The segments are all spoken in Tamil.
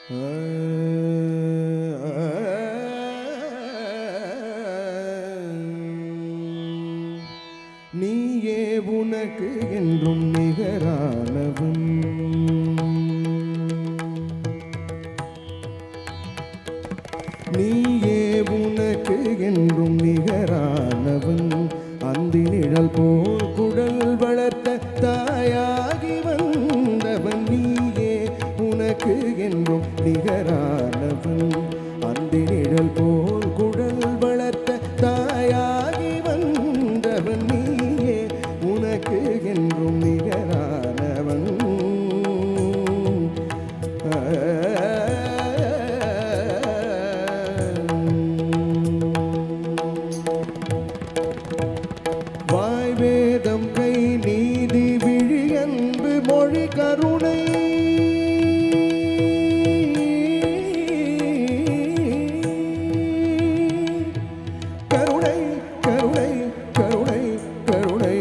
நீயே உனக்கு என்றும் நிகரானவன் நீயே உனக்கு என்றும் நிகரானவன் அந்தி நிழல் போல் குடல் வளர்த்த தாயாகி வந்தவன் நீயே உனக்கு என்றும் நிகரானவன் அந்தி நிழல் போல் குடல் வளர்த்த தாயாகி வந்தவன் நீயே உனக்கு என்றும் நிகரானவன் வாய் வேதம் கை நீதி விழி அன்பு மொழி கருணை கருணை கருணை கருணை கருணை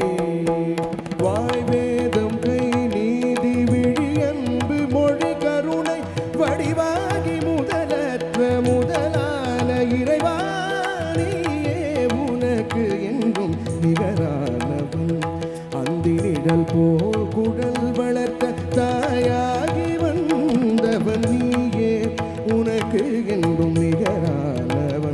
வாய் வேதம் கை நீதி விழி அன்பு மொழி கருணை வடிவாகி முதலற்ற முதலான இறைவாணியே உனக்கு என்றும் நிகரானவன் அந்திரிடல் போல் குடல் வளர்த்த தாயாகி வந்தவன் நீயே உனக்கு என்றும் நிகரானவன்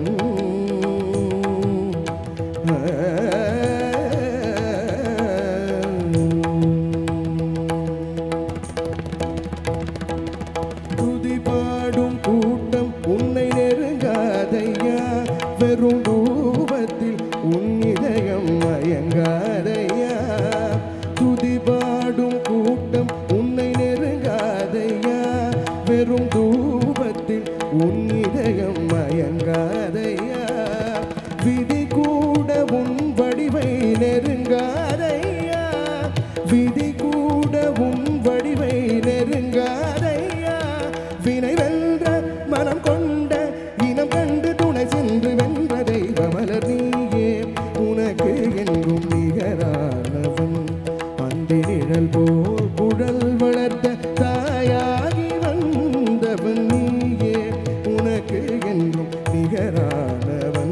துதி பாடும் கூட்டம் உன்னை நெருங்காதையா வெறும் ரூபத்தில் உன் இதயம் மயங்காதையா துதி பாடும் கூட்டம் உன்னை நெருங்காதையா வெறும் தூபத்தில் உன் இதயம் மயங்காதையா விதி கூட உன் வடிவை நெருங்காதையா விதி கூட உன் வடிவை நெருங்காதையா வினை வென்ற மனம் கொண்ட இனம் கண்டு துணை சென்று வென்ற தெய்வமலர் நீயே உனக்கு என்றும் நிகரானவன் அந்தி நிழல் போல் குழல் வளர்த்த தாயாகி வந்தவன் நீயே உனக்கு என்றும் நிகரானவன்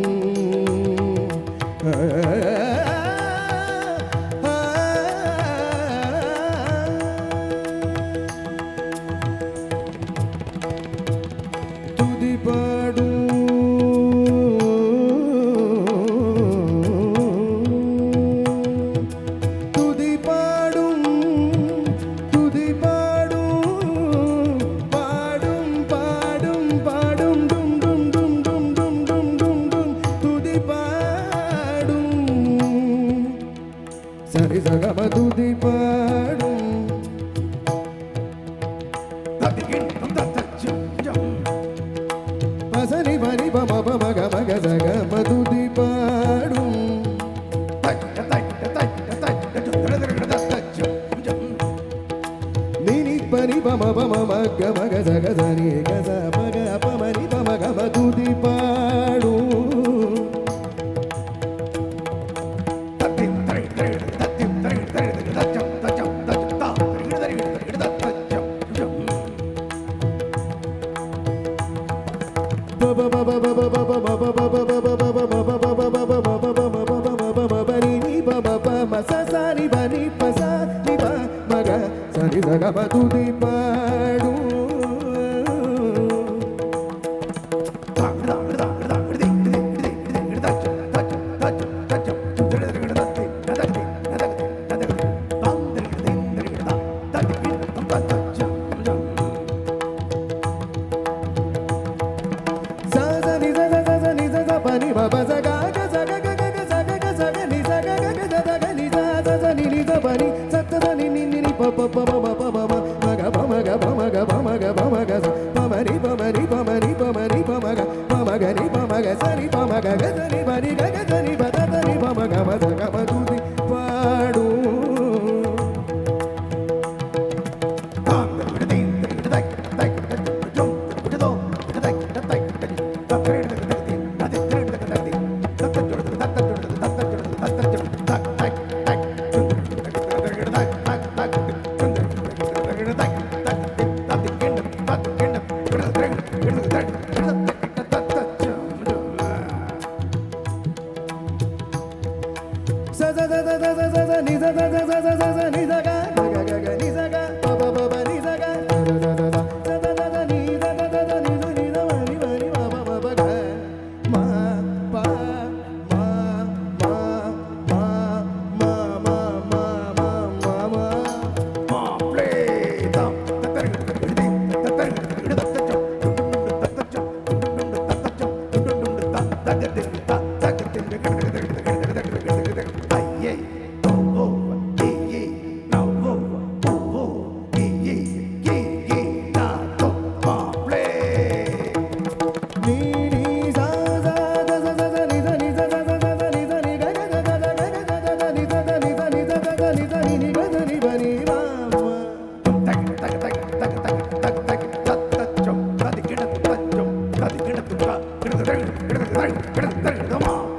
ஆ, ஆ, துதி பாடும் துதி பாடும் துதி பாடும் பாடும் பாடும் பாடும் டும் டும் டும் டும் டும் டும் டும் டும் துதி பாடும் சரி சகம துதி பாடும் பசரி பரி பம பம கம கசக மதுதி பாடும் நினி பரி பம பம மக மக சக சரி கச மக பமரி பம கம துதி பாடும் துதி பாடும் பாடும் Thank you. கிடக்கு தரை கிடக்கு தரை தமா